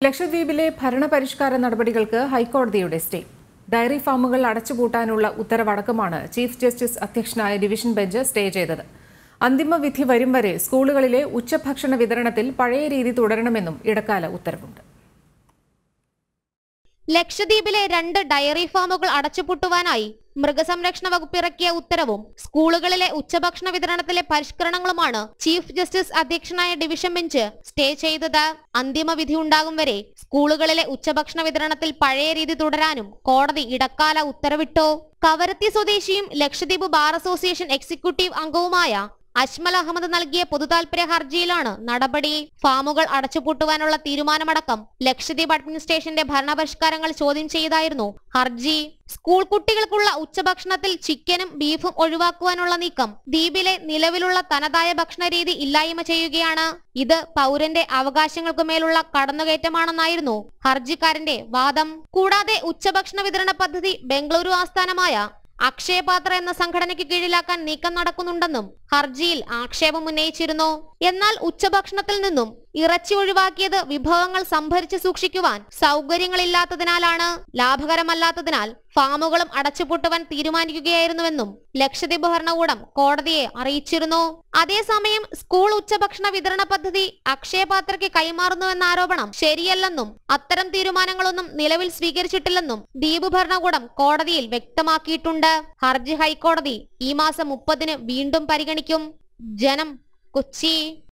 ലക്ഷദ്വീപിലെ ഭരണപരിഷ്കാര നടപടികൾക്ക് ഹൈക്കോടതിയുടെ സ്റ്റേ ഡയറി ഫാമുകൾ അടച്ചുപൂട്ടാനുള്ള ഉത്തരവടക്കമാണ് ചീഫ് ജസ്റ്റിസ് അധ്യക്ഷനായ ഡിവിഷൻ ബെഞ്ച് സ്റ്റേ ചെയ്തത് അന്തിമ വിധി വരും വരെ സ്കൂളുകളിലെ ഉച്ചഭക്ഷണ വിതരണത്തിൽ പഴയ രീതി തുടരണമെന്നും ഇടക്കാല ഉത്തരവുണ്ട് ലക്ഷദ്വീപിലെ രണ്ട് ഡയറി ഫാമുകൾ അടച്ചുപൂട്ടുവാനായി മൃഗസംരക്ഷണ വകുപ്പ് ഇറക്കിയ ഉത്തരവും സ്കൂളുകളിലെ ഉച്ചഭക്ഷണ വിതരണത്തിലെ പരിഷ്കരണങ്ങളുമാണ് ചീഫ് ജസ്റ്റിസ് അധ്യക്ഷനായ ഡിവിഷൻ ബെഞ്ച് സ്റ്റേ ചെയ്തത് അന്തിമ വിധി ഉണ്ടാകും വരെ സ്കൂളുകളിലെ ഉച്ചഭക്ഷണ വിതരണത്തിൽ പഴയ രീതി തുടരാനും കോടതി ഇടക്കാല ഉത്തരവിട്ടു കവരത്തി സ്വദേശിയും ലക്ഷദ്വീപ് ബാർ അസോസിയേഷൻ എക്സിക്യൂട്ടീവ് അംഗവുമായ അജ്മൽ അഹമ്മദ് നൽകിയ പൊതുതാൽപര്യ ഹർജിയിലാണ് നടപടി ഫാമുകൾ അടച്ചുപൂട്ടുവാനുള്ള തീരുമാനമടക്കം ലക്ഷദ്വീപ് അഡ്മിനിസ്ട്രേഷന്റെ ഭരണപരിഷ്കാരങ്ങൾ ചോദ്യം ചെയ്തായിരുന്നു ഹർജി സ്കൂൾ കുട്ടികൾക്കുള്ള ഉച്ചഭക്ഷണത്തിൽ ചിക്കനും ബീഫും ഒഴിവാക്കുവാനുള്ള നീക്കം ദ്വീപിലെ നിലവിലുള്ള തനതായ ഭക്ഷണ രീതി ഇല്ലായ്മ ചെയ്യുകയാണ് ഇത് പൗരന്റെ അവകാശങ്ങൾക്കു മേലുള്ള കടന്നുകയറ്റമാണെന്നായിരുന്നു ഹർജിക്കാരന്റെ വാദം കൂടാതെ ഉച്ചഭക്ഷണ വിതരണ പദ്ധതി ബംഗളൂരു ആസ്ഥാനമായ അക്ഷയപാത്ര എന്ന സംഘടനയ്ക്ക് കീഴിലാക്കാൻ നീക്കം നടക്കുന്നുണ്ടെന്നും ഹർജിയിൽ ആക്ഷേപം ഉന്നയിച്ചിരുന്നു എന്നാൽ ഉച്ചഭക്ഷണത്തിൽ നിന്നും ഇറച്ചി ഒഴിവാക്കിയത് വിഭവങ്ങൾ സംഭരിച്ച് സൂക്ഷിക്കുവാൻ സൗകര്യങ്ങളില്ലാത്തതിനാലാണ് ലാഭകരമല്ലാത്തതിനാൽ ഫാമുകളും അടച്ചുപൂട്ടുവാൻ തീരുമാനിക്കുകയായിരുന്നുവെന്നും ലക്ഷദ്വീപ് ഭരണകൂടം കോടതിയെ അറിയിച്ചിരുന്നു അതേസമയം സ്കൂൾ ഉച്ചഭക്ഷണ വിതരണ പദ്ധതി അക്ഷയപാത്രയ്ക്ക് കൈമാറുന്നുവെന്ന ആരോപണം ശരിയല്ലെന്നും അത്തരം തീരുമാനങ്ങളൊന്നും നിലവിൽ സ്വീകരിച്ചിട്ടില്ലെന്നും ദ്വീപ് ഭരണകൂടം കോടതിയിൽ വ്യക്തമാക്കിയിട്ടുണ്ട് ഹർജി ഹൈക്കോടതി ഈ മാസം മുപ്പതിന് വീണ്ടും പരിഗണിക്കും ജനം കൊച്ചി